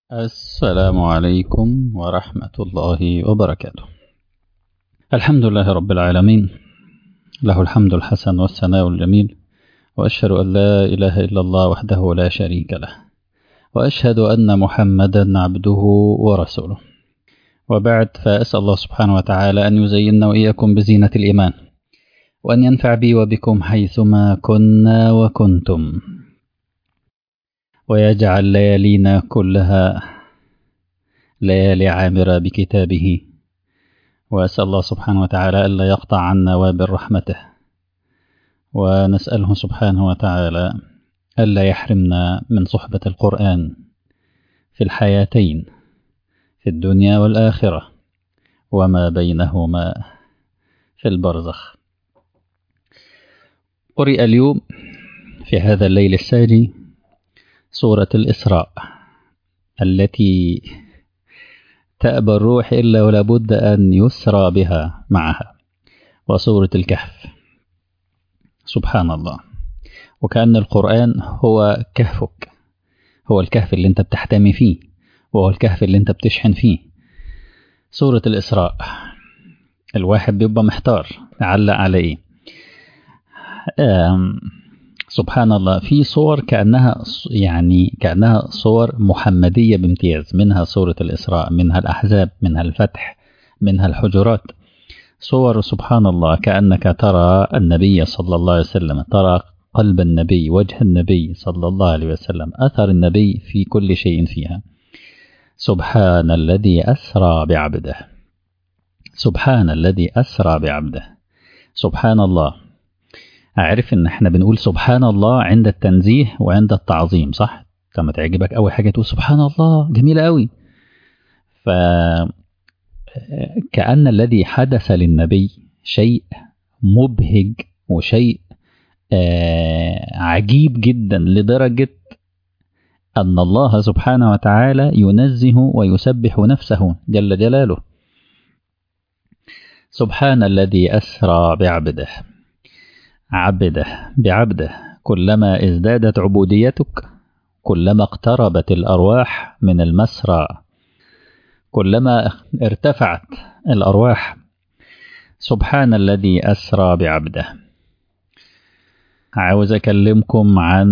السلام عليكم ورحمة الله وبركاته الحمد لله رب العالمين له الحمد الحسن والثناء الجميل وأشهد أن لا إله إلا الله وحده لا شريك له وأشهد أن محمدا عبده ورسوله وبعد فأسأل الله سبحانه وتعالى أن يزيننا وإياكم بزينة الإيمان وأن ينفع بي وبكم حيثما كنا وكنتم ويجعل ليالينا كلها ليالي عامرة بكتابه وأسأل الله سبحانه وتعالى ألا يقطع عنا وابل رحمته ونسأله سبحانه وتعالى ألا يحرمنا من صحبة القرآن في الحياتين في الدنيا والآخرة وما بينهما في البرزخ قرئ اليوم في هذا الليل الساجي سورة الإسراء التي تأبى الروح إلا ولا بد أن يسرى بها معها وسورة الكهف سبحان الله وكأن القرآن هو كهفك هو الكهف اللي انت بتحتمي فيه وهو الكهف اللي انت بتشحن فيه سورة الإسراء الواحد بيبقى محتار تعلق على ايه سبحان الله في صور كأنها يعني كأنها صور محمدية بامتياز منها سورة الإسراء منها الأحزاب منها الفتح منها الحجرات صور سبحان الله كأنك ترى النبي صلى الله عليه وسلم ترى قلب النبي وجه النبي صلى الله عليه وسلم أثر النبي في كل شيء فيها سبحان الذي أسرى بعبده سبحان الذي أسرى بعبده سبحان الله أعرف إن إحنا بنقول سبحان الله عند التنزيه وعند التعظيم صح؟ لما تعجبك أول حاجة تقول سبحان الله جميلة أوي ف كأن الذي حدث للنبي شيء مبهج وشيء عجيب جدا لدرجة أن الله سبحانه وتعالى ينزه ويسبح نفسه جل جلاله سبحان الذي أسرى بعبده عبده بعبده كلما ازدادت عبوديتك كلما اقتربت الأرواح من المسرى كلما ارتفعت الأرواح سبحان الذي أسرى بعبده عاوز أكلمكم عن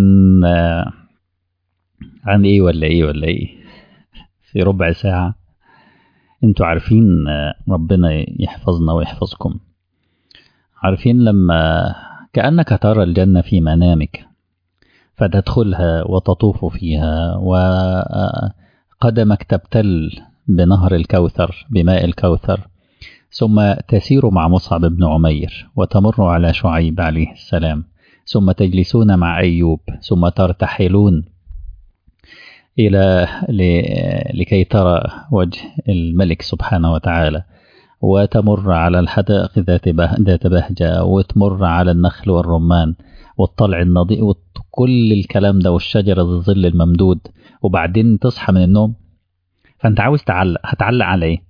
عن إيه ولا إيه ولا إيه في ربع ساعة انتوا عارفين ربنا يحفظنا ويحفظكم عارفين لما كأنك ترى الجنة في منامك فتدخلها وتطوف فيها وقدمك تبتل بنهر الكوثر بماء الكوثر ثم تسير مع مصعب بن عمير وتمر على شعيب عليه السلام ثم تجلسون مع أيوب ثم ترتحلون إلى لكي ترى وجه الملك سبحانه وتعالى وتمر على الحدائق ذات ذات بهجة وتمر على النخل والرمان والطلع النضيء وكل الكلام ده والشجرة الظل الممدود وبعدين تصحى من النوم فأنت عاوز تعلق هتعلق على إيه؟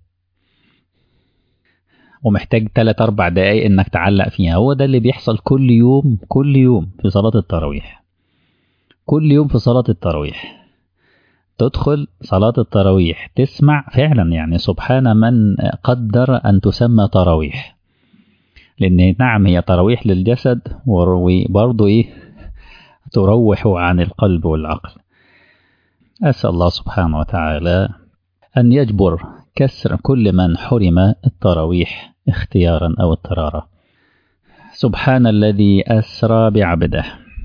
ومحتاج 3 4 دقايق إنك تعلق فيها هو ده اللي بيحصل كل يوم كل يوم في صلاة التراويح كل يوم في صلاة التراويح تدخل صلاة التراويح تسمع فعلا يعني سبحان من قدر أن تسمى تراويح لأن نعم هي تراويح للجسد وبرضه إيه تروح عن القلب والعقل أسأل الله سبحانه وتعالى أن يجبر كسر كل من حرم التراويح اختيارا أو اضطرارا سبحان الذي أسرى بعبده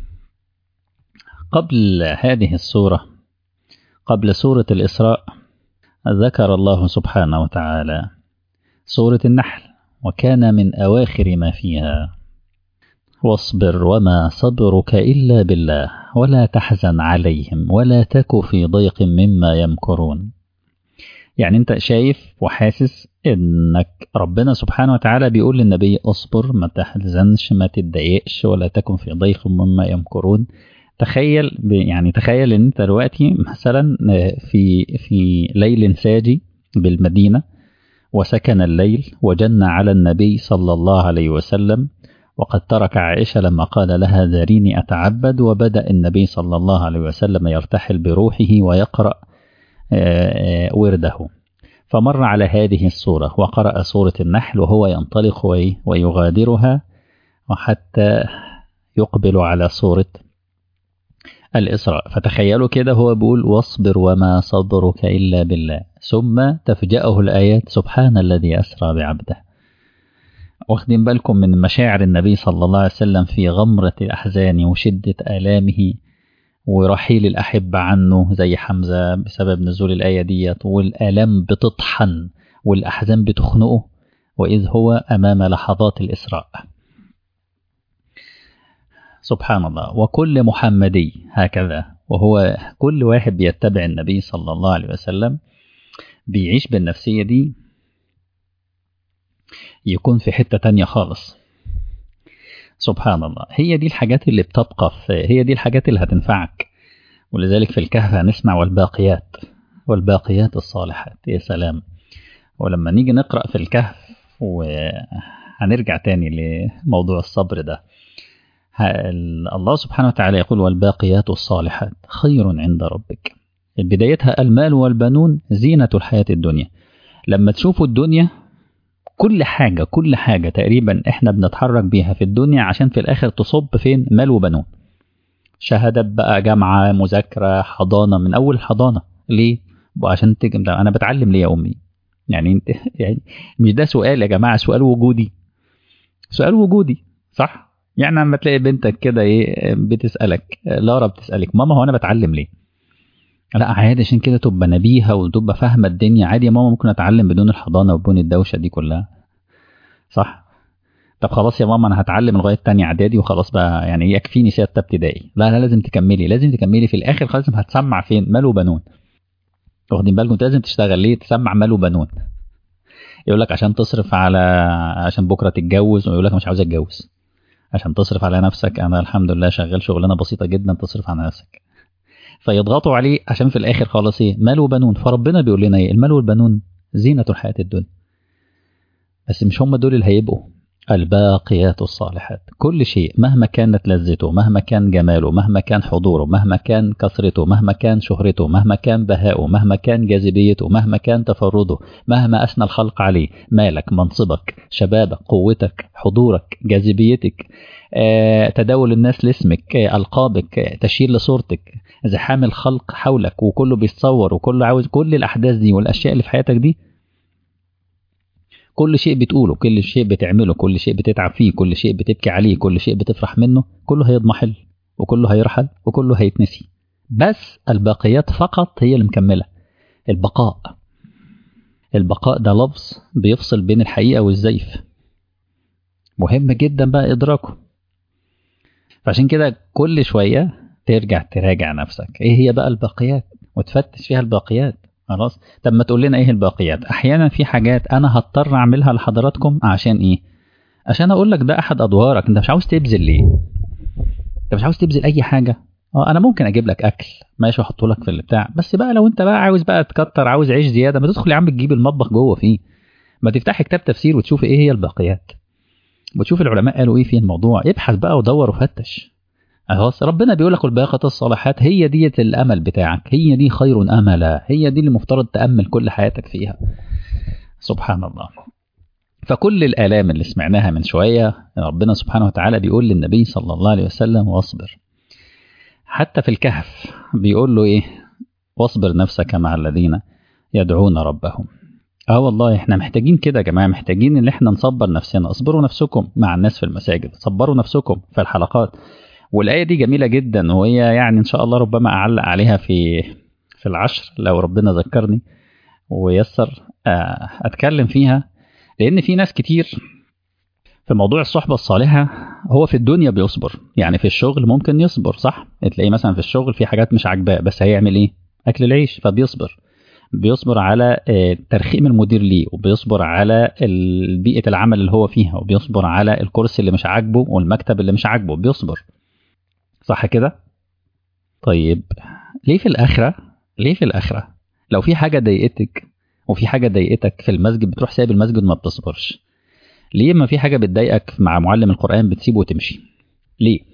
قبل هذه الصورة قبل سورة الإسراء ذكر الله سبحانه وتعالى سورة النحل وكان من أواخر ما فيها واصبر وما صبرك إلا بالله ولا تحزن عليهم ولا تك في ضيق مما يمكرون يعني انت شايف وحاسس انك ربنا سبحانه وتعالى بيقول للنبي اصبر ما تحزنش ما تتضايقش ولا تكن في ضيق مما يمكرون تخيل يعني تخيل ان انت دلوقتي مثلا في في ليل ساجي بالمدينه وسكن الليل وجن على النبي صلى الله عليه وسلم وقد ترك عائشة لما قال لها ذريني أتعبد وبدأ النبي صلى الله عليه وسلم يرتحل بروحه ويقرأ ورده فمر على هذه الصورة وقرأ سورة النحل وهو ينطلق ويغادرها وحتى يقبل على سورة الإسراء فتخيلوا كده هو بيقول واصبر وما صبرك إلا بالله ثم تفجأه الآيات سبحان الذي أسرى بعبده واخدين بالكم من مشاعر النبي صلى الله عليه وسلم في غمرة الأحزان وشدة آلامه ورحيل الأحبة عنه زي حمزة بسبب نزول الآية ديت والآلام بتطحن والأحزان بتخنقه وإذ هو أمام لحظات الإسراء سبحان الله وكل محمدي هكذا وهو كل واحد بيتبع النبي صلى الله عليه وسلم بيعيش بالنفسية دي يكون في حتة تانية خالص سبحان الله هي دي الحاجات اللي بتبقى في هي دي الحاجات اللي هتنفعك ولذلك في الكهف هنسمع والباقيات والباقيات الصالحات يا سلام ولما نيجي نقرأ في الكهف وهنرجع تاني لموضوع الصبر ده الله سبحانه وتعالى يقول والباقيات الصالحات خير عند ربك بدايتها المال والبنون زينة الحياة الدنيا لما تشوفوا الدنيا كل حاجة كل حاجة تقريبا احنا بنتحرك بيها في الدنيا عشان في الاخر تصب فين مال وبنون شهادات بقى جامعة مذاكرة حضانة من اول حضانة ليه وعشان تجم انا بتعلم ليه يا امي يعني انت يعني مش ده سؤال يا جماعة سؤال وجودي سؤال وجودي صح يعني لما تلاقي بنتك كده ايه بتسألك لارا بتسألك ماما هو انا بتعلم ليه لا عادي عشان كده تبقى نبيهة وتبقى فاهمة الدنيا عادي يا ماما ممكن اتعلم بدون الحضانة وبدون الدوشة دي كلها صح طب خلاص يا ماما انا هتعلم لغاية تانية اعدادي وخلاص بقى يعني يكفيني ستة ابتدائي لا لا لازم تكملي لازم تكملي في الاخر خلاص هتسمع فين مال وبنون واخدين بالكم لازم تشتغل ليه تسمع مال وبنون يقول لك عشان تصرف على عشان بكره تتجوز ويقول لك مش عاوز اتجوز عشان تصرف على نفسك انا الحمد لله شغال شغلانه بسيطه جدا تصرف على نفسك فيضغطوا عليه عشان في الاخر خالص ايه مال وبنون فربنا بيقول لنا ايه المال والبنون زينه الحياه الدنيا بس مش هم دول اللي هيبقوا الباقيات الصالحات كل شيء مهما كانت لذته مهما كان جماله مهما كان حضوره مهما كان كثرته مهما كان شهرته مهما كان بهاؤه مهما كان جاذبيته مهما كان تفرده مهما أثنى الخلق عليه مالك منصبك شبابك قوتك حضورك جاذبيتك آه، تداول الناس لاسمك آه، ألقابك آه، تشير لصورتك زحام الخلق حولك وكله بيتصور وكله عاوز كل الأحداث دي والأشياء اللي في حياتك دي كل شيء بتقوله كل شيء بتعمله كل شيء بتتعب فيه كل شيء بتبكي عليه كل شيء بتفرح منه كله هيضمحل وكله هيرحل وكله هيتنسي بس الباقيات فقط هي اللي مكملة البقاء البقاء ده لفظ بيفصل بين الحقيقة والزيف مهم جدا بقى إدراكه فعشان كده كل شوية ترجع تراجع نفسك ايه هي بقى الباقيات وتفتش فيها الباقيات خلاص طب ما تقول لنا ايه الباقيات احيانا في حاجات انا هضطر اعملها لحضراتكم عشان ايه عشان اقول لك ده احد ادوارك انت مش عاوز تبذل ليه انت مش عاوز تبذل اي حاجه اه انا ممكن اجيب لك اكل ماشي واحطه لك في البتاع بس بقى لو انت بقى عاوز بقى تكتر عاوز عيش زياده ما تدخل يا عم تجيب المطبخ جوه فيه ما تفتح كتاب تفسير وتشوف ايه هي الباقيات وتشوف العلماء قالوا ايه في الموضوع ابحث بقى ودور وفتش خلاص ربنا بيقول لك الباقيات الصالحات هي ديت الامل بتاعك هي دي خير املا هي دي اللي مفترض تامل كل حياتك فيها سبحان الله فكل الالام اللي سمعناها من شويه ربنا سبحانه وتعالى بيقول للنبي صلى الله عليه وسلم واصبر حتى في الكهف بيقول له ايه واصبر نفسك مع الذين يدعون ربهم اه والله احنا محتاجين كده يا جماعه محتاجين ان احنا نصبر نفسنا اصبروا نفسكم مع الناس في المساجد صبروا نفسكم في الحلقات والآية دي جميلة جدا وهي يعني إن شاء الله ربما أعلق عليها في في العشر لو ربنا ذكرني ويسر أتكلم فيها لأن في ناس كتير في موضوع الصحبة الصالحة هو في الدنيا بيصبر يعني في الشغل ممكن يصبر صح تلاقيه مثلا في الشغل في حاجات مش عاجباه بس هيعمل إيه أكل العيش فبيصبر بيصبر على ترخيم المدير ليه وبيصبر على بيئة العمل اللي هو فيها وبيصبر على الكرسي اللي مش عاجبه والمكتب اللي مش عاجبه بيصبر صح كده طيب ليه في الآخرة ليه في الآخرة لو في حاجة ضايقتك وفي حاجة ضايقتك في المسجد بتروح سايب المسجد ما بتصبرش ليه ما في حاجة بتضايقك مع معلم القرآن بتسيبه وتمشي ليه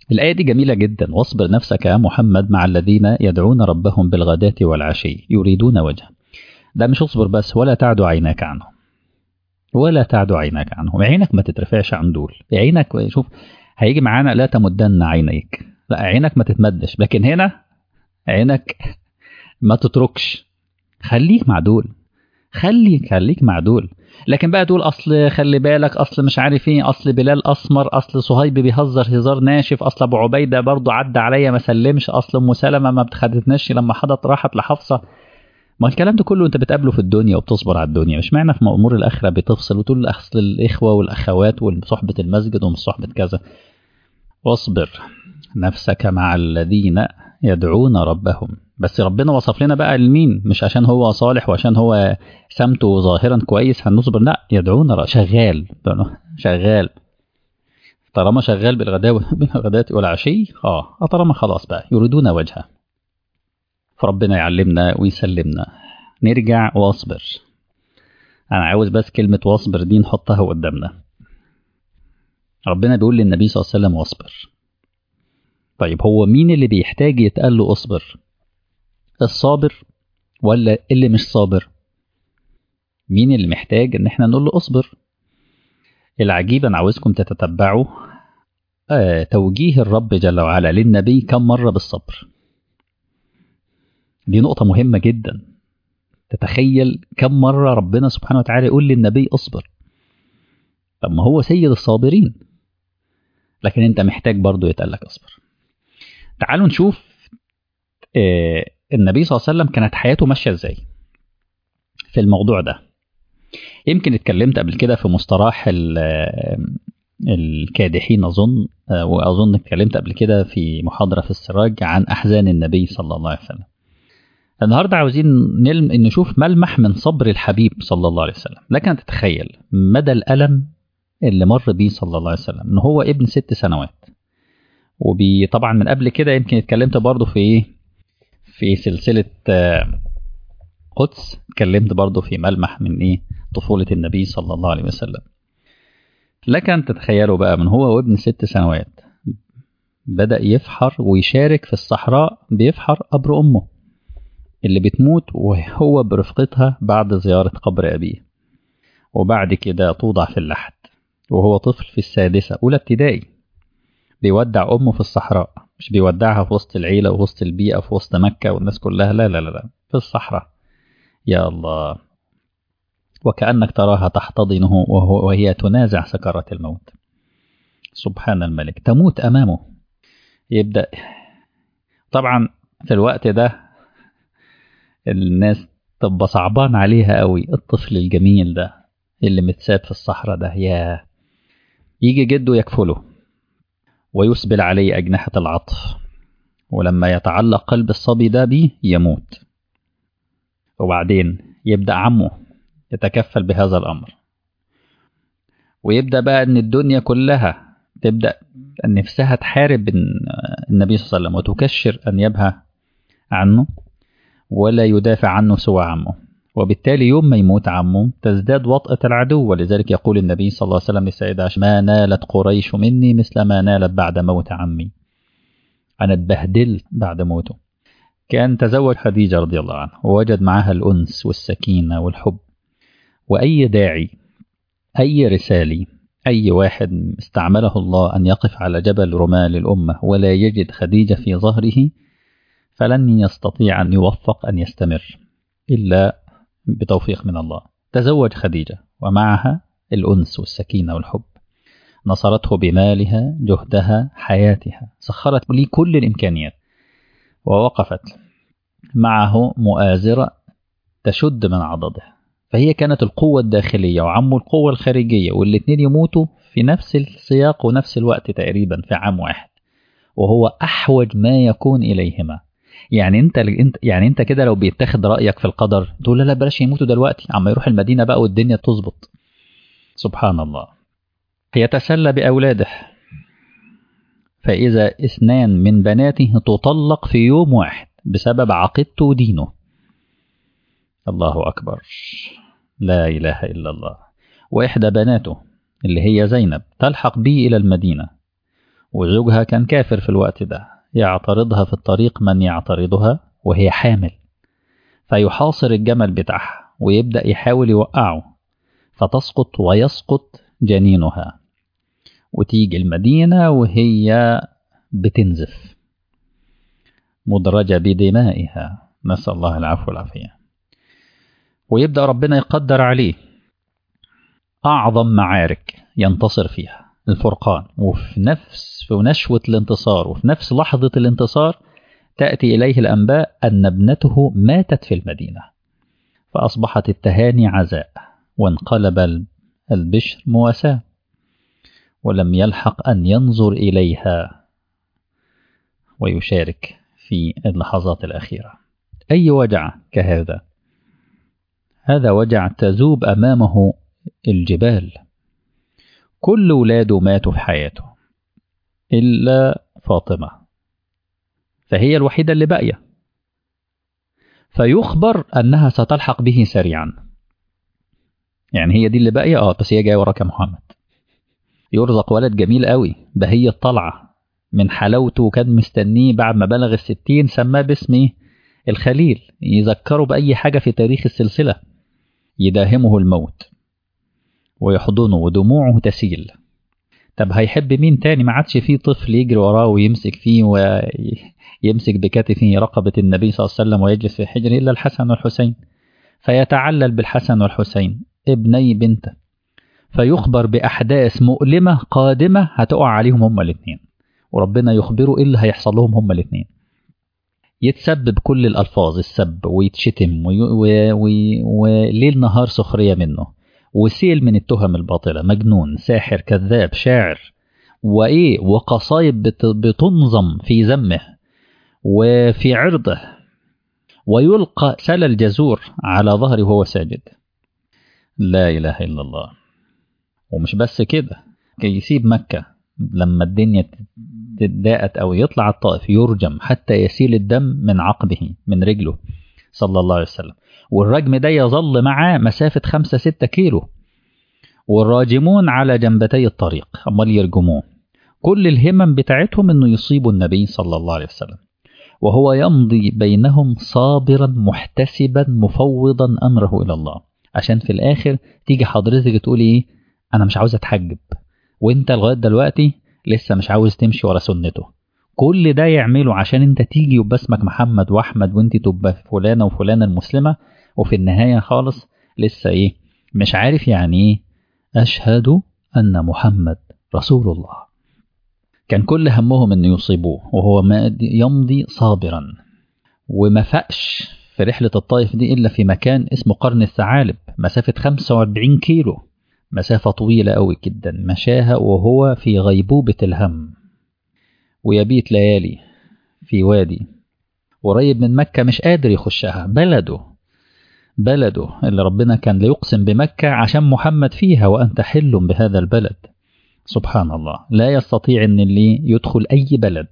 الآية دي جميلة جدا واصبر نفسك يا محمد مع الذين يدعون ربهم بالغداة والعشي يريدون وجهه ده مش اصبر بس ولا تعد عيناك عنهم ولا تعد عيناك عنهم عينك ما تترفعش عن دول عينك شوف هيجي معانا لا تمدن عينيك لا عينك ما تتمدش لكن هنا عينك ما تتركش خليك مع دول خليك خليك مع دول لكن بقى تقول اصل خلي بالك اصل مش عارف ايه اصل بلال اسمر اصل صهيب بيهزر هزار ناشف اصل ابو عبيده برضه عدى عليا ما سلمش اصل ام سلمه ما بتخدتناش لما حضت راحت لحفصه ما الكلام ده كله انت بتقابله في الدنيا وبتصبر على الدنيا مش معنى في امور الاخره بتفصل وتقول اصل الاخوه والاخوات وصحبه المسجد ومش صحبه كذا واصبر نفسك مع الذين يدعون ربهم بس ربنا وصف لنا بقى لمين مش عشان هو صالح وعشان هو سمته ظاهرا كويس هنصبر لا يدعون شغال شغال طالما شغال بالغداء بالغداة والعشي اه طالما خلاص بقى يريدون وجهه فربنا يعلمنا ويسلمنا نرجع واصبر انا عاوز بس كلمة واصبر دي نحطها قدامنا ربنا بيقول للنبي صلى الله عليه وسلم واصبر طيب هو مين اللي بيحتاج يتقال له اصبر الصابر ولا اللي مش صابر مين اللي محتاج ان احنا نقول له اصبر العجيب انا عاوزكم تتتبعوا آه توجيه الرب جل وعلا للنبي كم مرة بالصبر دي نقطة مهمة جدا تتخيل كم مرة ربنا سبحانه وتعالى يقول للنبي اصبر طب ما هو سيد الصابرين لكن انت محتاج برضه يتقال لك اصبر تعالوا نشوف آه النبي صلى الله عليه وسلم كانت حياته ماشيه ازاي في الموضوع ده يمكن اتكلمت قبل كده في مصطلح الكادحين اظن واظن اتكلمت قبل كده في محاضره في السراج عن احزان النبي صلى الله عليه وسلم النهارده عاوزين نلم نشوف ملمح من صبر الحبيب صلى الله عليه وسلم لكن تتخيل مدى الالم اللي مر بيه صلى الله عليه وسلم ان هو ابن ست سنوات وبي طبعا من قبل كده يمكن اتكلمت برضه في ايه في سلسلة قدس اتكلمت برضه في ملمح من ايه طفولة النبي صلى الله عليه وسلم لكن تتخيلوا بقى من هو وابن ست سنوات بدأ يفحر ويشارك في الصحراء بيفحر قبر أمه اللي بتموت وهو برفقتها بعد زيارة قبر أبيه وبعد كده توضع في اللحد وهو طفل في السادسة أولى ابتدائي بيودع أمه في الصحراء مش بيودعها في وسط العيلة وفي وسط البيئة في وسط مكة والناس كلها لا لا لا لا في الصحراء يا الله وكأنك تراها تحتضنه وهو وهي تنازع سكرات الموت سبحان الملك تموت أمامه يبدأ طبعا في الوقت ده الناس تبقى صعبان عليها قوي الطفل الجميل ده اللي متساب في الصحراء ده يا يجي جده يكفله ويسبل عليه أجنحة العطف ولما يتعلق قلب الصبي ده بيه يموت وبعدين يبدأ عمه يتكفل بهذا الأمر ويبدأ بقى أن الدنيا كلها تبدأ نفسها تحارب النبي صلى الله عليه وسلم وتكشر أن يبهى عنه ولا يدافع عنه سوى عمه وبالتالي يوم ما يموت عمه تزداد وطأة العدو ولذلك يقول النبي صلى الله عليه وسلم للسيدة عائشة ما نالت قريش مني مثل ما نالت بعد موت عمي أنا اتبهدلت بعد موته كان تزوج خديجة رضي الله عنها ووجد معها الأنس والسكينة والحب وأي داعي أي رسالي أي واحد استعمله الله أن يقف على جبل رمال الأمة ولا يجد خديجة في ظهره فلن يستطيع أن يوفق أن يستمر إلا بتوفيق من الله تزوج خديجة ومعها الأنس والسكينة والحب نصرته بمالها جهدها حياتها سخرت لي كل الإمكانيات ووقفت معه مؤازرة تشد من عضده فهي كانت القوة الداخلية وعمه القوة الخارجية والاثنين يموتوا في نفس السياق ونفس الوقت تقريبا في عام واحد وهو أحوج ما يكون إليهما يعني انت انت يعني انت كده لو بيتاخد رايك في القدر تقول لا لا بلاش يموتوا دلوقتي عما يروح المدينه بقى والدنيا تظبط سبحان الله يتسلى باولاده فاذا اثنان من بناته تطلق في يوم واحد بسبب عقيدته ودينه الله اكبر لا اله الا الله واحدى بناته اللي هي زينب تلحق به الى المدينه وزوجها كان كافر في الوقت ده يعترضها في الطريق من يعترضها وهي حامل فيحاصر الجمل بتاعها ويبدأ يحاول يوقعه فتسقط ويسقط جنينها وتيجي المدينة وهي بتنزف مدرجة بدمائها نسأل الله العفو والعافية ويبدأ ربنا يقدر عليه أعظم معارك ينتصر فيها الفرقان وفي نفس في نشوة الانتصار وفي نفس لحظة الانتصار تأتي إليه الأنباء أن ابنته ماتت في المدينة فأصبحت التهاني عزاء وانقلب البشر مواساة ولم يلحق أن ينظر إليها ويشارك في اللحظات الأخيرة أي وجع كهذا هذا وجع تذوب أمامه الجبال كل ولاده ماتوا في حياته إلا فاطمة فهي الوحيدة اللي باقية فيخبر أنها ستلحق به سريعا يعني هي دي اللي باقية اه بس هي جاية وراك يا محمد يرزق ولد جميل قوي بهية طلعة من حلاوته وكان مستنيه بعد ما بلغ الستين سماه باسم الخليل يذكره بأي حاجة في تاريخ السلسلة يداهمه الموت ويحضنه ودموعه تسيل طب هيحب مين تاني ما عادش فيه طفل يجري وراه ويمسك فيه ويمسك بكتفه رقبة النبي صلى الله عليه وسلم ويجلس في حجره إلا الحسن والحسين فيتعلل بالحسن والحسين ابني بنته فيخبر بأحداث مؤلمة قادمة هتقع عليهم هما الاثنين وربنا يخبره إيه اللي هيحصل لهم هما الاثنين يتسبب كل الألفاظ السب ويتشتم وي... وي... وي... وليل نهار سخرية منه وسيل من التهم الباطلة مجنون ساحر كذاب شاعر وإيه وقصايد بت... بتنظم في ذمه وفي عرضه ويلقى سل الجزور على ظهره وهو ساجد لا إله إلا الله ومش بس كده يسيب مكة لما الدنيا تضاءت أو يطلع الطائف يرجم حتى يسيل الدم من عقبه من رجله صلى الله عليه وسلم والرجم ده يظل معاه مسافة خمسة ستة كيلو والراجمون على جنبتي الطريق أمال يرجموه كل الهمم بتاعتهم أنه يصيبوا النبي صلى الله عليه وسلم وهو يمضي بينهم صابرا محتسبا مفوضا أمره إلى الله عشان في الآخر تيجي حضرتك تقولي إيه أنا مش عاوز أتحجب وأنت لغاية دلوقتي لسه مش عاوز تمشي ورا سنته كل ده يعمله عشان انت تيجي يبقى اسمك محمد واحمد وانت تبقى فلانه وفلانه المسلمه وفي النهايه خالص لسه ايه مش عارف يعني ايه اشهد ان محمد رسول الله كان كل همهم انه يصيبوه وهو ما يمضي صابرا وما فقش في رحلة الطائف دي إلا في مكان اسمه قرن الثعالب مسافة 45 كيلو مسافة طويلة أوي جدا مشاها وهو في غيبوبة الهم ويبيت ليالي في وادي قريب من مكة مش قادر يخشها بلده بلده اللي ربنا كان ليقسم بمكة عشان محمد فيها وأنت حل بهذا البلد سبحان الله لا يستطيع أن اللي يدخل أي بلد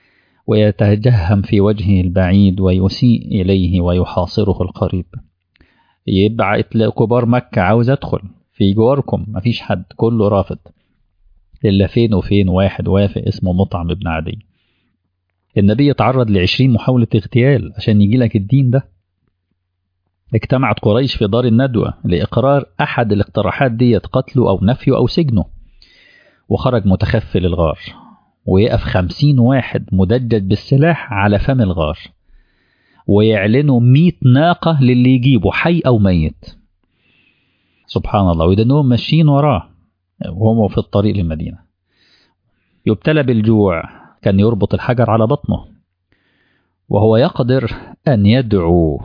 ويتجهم في وجهه البعيد ويسيء إليه ويحاصره القريب يبعت لكبار مكة عاوز أدخل في جواركم مفيش حد كله رافض إلا فين وفين واحد وافق اسمه مطعم بن عدي النبي تعرض لعشرين محاولة اغتيال عشان يجي لك الدين ده اجتمعت قريش في دار الندوة لإقرار أحد الاقتراحات ديت قتله أو نفيه أو سجنه وخرج متخفي للغار ويقف خمسين واحد مدجج بالسلاح على فم الغار ويعلنوا مئة ناقة للي يجيبه حي أو ميت سبحان الله ويدنهم ماشيين وراه وهم في الطريق للمدينة يبتلى بالجوع كان يربط الحجر على بطنه وهو يقدر أن يدعو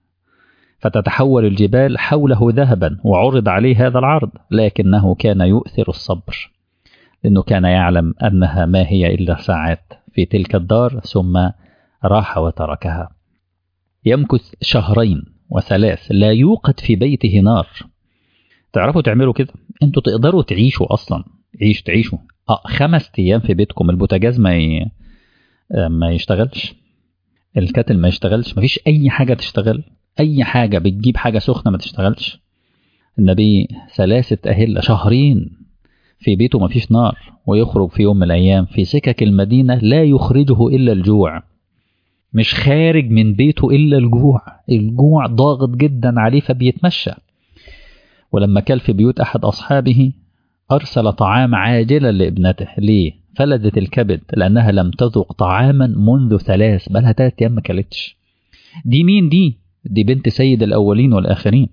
فتتحول الجبال حوله ذهبا وعرض عليه هذا العرض لكنه كان يؤثر الصبر لأنه كان يعلم أنها ما هي إلا ساعات في تلك الدار ثم راح وتركها يمكث شهرين وثلاث لا يوقد في بيته نار تعرفوا تعملوا كده انتوا تقدروا تعيشوا اصلا عيش تعيشوا اه خمس ايام في بيتكم البوتاجاز ما ي... ما يشتغلش الكاتل ما يشتغلش مفيش اي حاجه تشتغل اي حاجه بتجيب حاجه سخنه ما تشتغلش النبي ثلاثه اهله شهرين في بيته ما فيش نار ويخرج في يوم من الأيام في سكك المدينة لا يخرجه إلا الجوع مش خارج من بيته إلا الجوع الجوع ضاغط جدا عليه فبيتمشى ولما كل في بيوت أحد أصحابه أرسل طعام عاجلا لابنته ليه؟ فلذت الكبد لأنها لم تذق طعاما منذ ثلاث بلها ثلاث أيام ما كلتش دي مين دي؟ دي بنت سيد الأولين والآخرين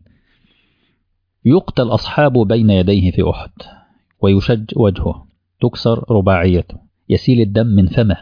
يقتل أصحابه بين يديه في أحد ويشج وجهه تكسر رباعيته يسيل الدم من فمه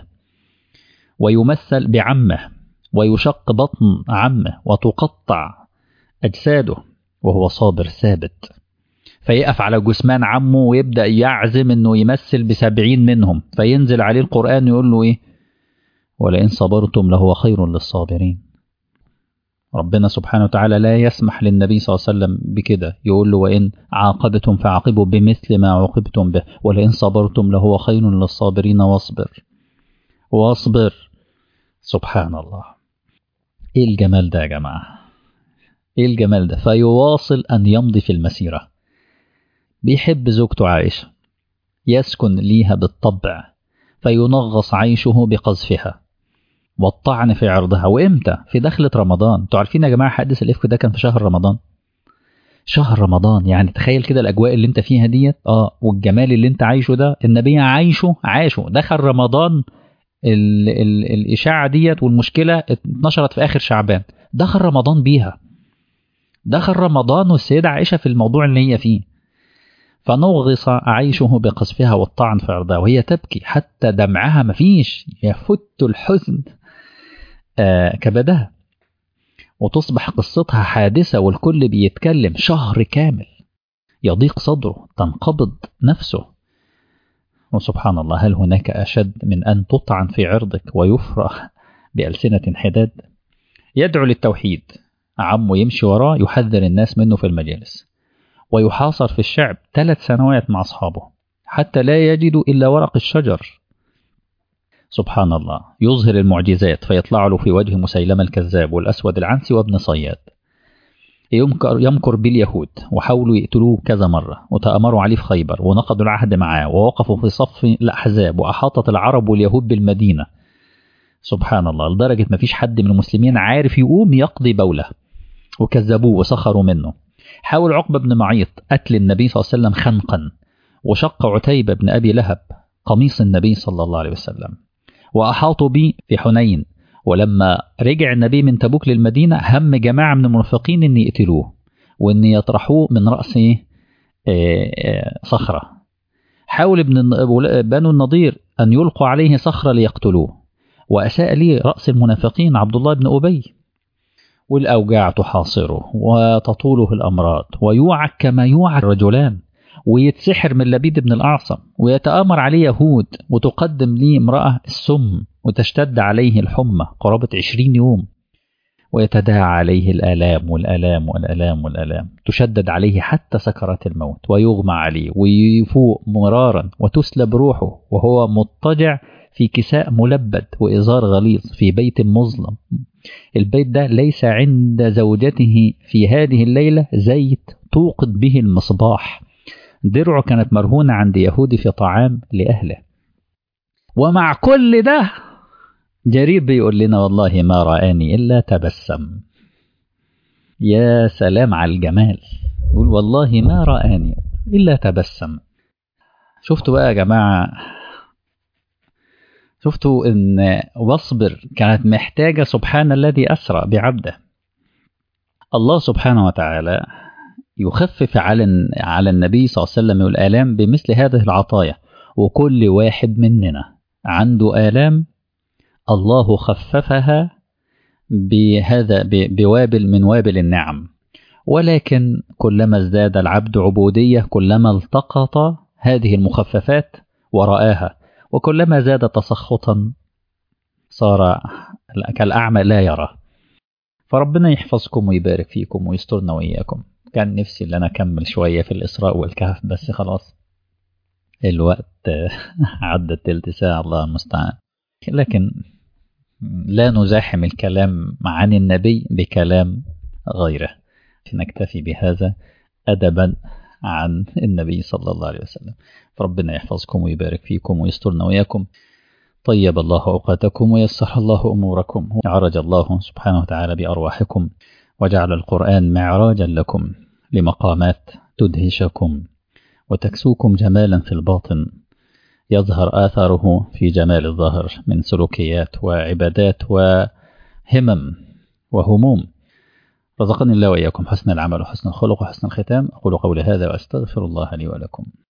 ويمثل بعمه ويشق بطن عمه وتقطع أجساده وهو صابر ثابت فيقف على جثمان عمه ويبدأ يعزم انه يمثل بسبعين منهم فينزل عليه القرآن يقول له ايه ولئن صبرتم لهو خير للصابرين ربنا سبحانه وتعالى لا يسمح للنبي صلى الله عليه وسلم بكده يقول له وإن عاقبتم فعاقبوا بمثل ما عوقبتم به ولئن صبرتم لهو خير للصابرين واصبر واصبر سبحان الله ايه الجمال ده يا جماعة ايه الجمال ده فيواصل أن يمضي في المسيرة بيحب زوجته عائشة يسكن ليها بالطبع فينغص عيشه بقذفها والطعن في عرضها وامتى في دخلة رمضان انتوا عارفين يا جماعة حادث الإفك ده كان في شهر رمضان شهر رمضان يعني تخيل كده الأجواء اللي انت فيها ديت اه والجمال اللي انت عايشه ده النبي عايشه عاشه دخل رمضان ال ال الإشاعة ديت والمشكلة اتنشرت في آخر شعبان دخل رمضان بيها دخل رمضان والسيدة عائشة في الموضوع اللي هي فيه فنغص عيشه بقذفها والطعن في عرضها وهي تبكي حتى دمعها مفيش يفت الحزن آه كبدها وتصبح قصتها حادثة والكل بيتكلم شهر كامل يضيق صدره تنقبض نفسه وسبحان الله هل هناك أشد من أن تطعن في عرضك ويفرح بألسنة حداد يدعو للتوحيد عمه يمشي وراه يحذر الناس منه في المجالس ويحاصر في الشعب ثلاث سنوات مع أصحابه حتى لا يجدوا إلا ورق الشجر سبحان الله يظهر المعجزات فيطلع له في وجه مسيلمة الكذاب والأسود العنسي وابن صياد يمكر, يمكر باليهود وحاولوا يقتلوه كذا مرة وتأمروا عليه في خيبر ونقضوا العهد معاه ووقفوا في صف الأحزاب وأحاطت العرب واليهود بالمدينة سبحان الله لدرجة ما فيش حد من المسلمين عارف يقوم يقضي بوله وكذبوه وسخروا منه حاول عقبة بن معيط قتل النبي صلى الله عليه وسلم خنقا وشق عتيبة بن أبي لهب قميص النبي صلى الله عليه وسلم وأحاطوا به في حنين ولما رجع النبي من تبوك للمدينة هم جماعة من المنافقين أن يقتلوه وأن يطرحوه من رأس صخرة حاول ابن بنو النضير أن يلقوا عليه صخرة ليقتلوه وأساء لي رأس المنافقين عبد الله بن أبي والأوجاع تحاصره وتطوله الأمراض ويوعك كما يوعك الرجلان ويتسحر من لبيد بن الأعصم ويتآمر عليه يهود وتقدم لي امرأة السم وتشتد عليه الحمى قرابة عشرين يوم ويتداعى عليه الآلام والآلام والآلام والآلام تشدد عليه حتى سكرات الموت ويغمى عليه ويفوق مرارا وتسلب روحه وهو مضطجع في كساء ملبد وإزار غليظ في بيت مظلم البيت ده ليس عند زوجته في هذه الليلة زيت توقد به المصباح درعه كانت مرهونة عند يهودي في طعام لأهله ومع كل ده جرير بيقول لنا والله ما رآني إلا تبسم يا سلام على الجمال يقول والله ما رآني إلا تبسم شفتوا بقى يا جماعة شفتوا ان واصبر كانت محتاجة سبحان الذي أسرى بعبده الله سبحانه وتعالى يخفف على على النبي صلى الله عليه وسلم والآلام بمثل هذه العطايا وكل واحد مننا عنده آلام الله خففها بهذا بوابل من وابل النعم ولكن كلما ازداد العبد عبودية كلما التقط هذه المخففات ورآها وكلما زاد تسخطا صار كالأعمى لا يرى فربنا يحفظكم ويبارك فيكم ويسترنا وإياكم كان نفسي ان انا اكمل شوية في الإسراء والكهف بس خلاص الوقت عدى تلت ساعة الله المستعان لكن لا نزاحم الكلام عن النبي بكلام غيره نكتفي بهذا أدبا عن النبي صلى الله عليه وسلم فربنا يحفظكم ويبارك فيكم ويسترنا وياكم طيب الله أوقاتكم ويسر الله أموركم عرج الله سبحانه وتعالى بأرواحكم وجعل القرآن معراجا لكم لمقامات تدهشكم وتكسوكم جمالا في الباطن يظهر آثاره في جمال الظاهر من سلوكيات وعبادات وهمم وهموم رزقني الله وإياكم حسن العمل وحسن الخلق وحسن الختام أقول قولي هذا وأستغفر الله لي ولكم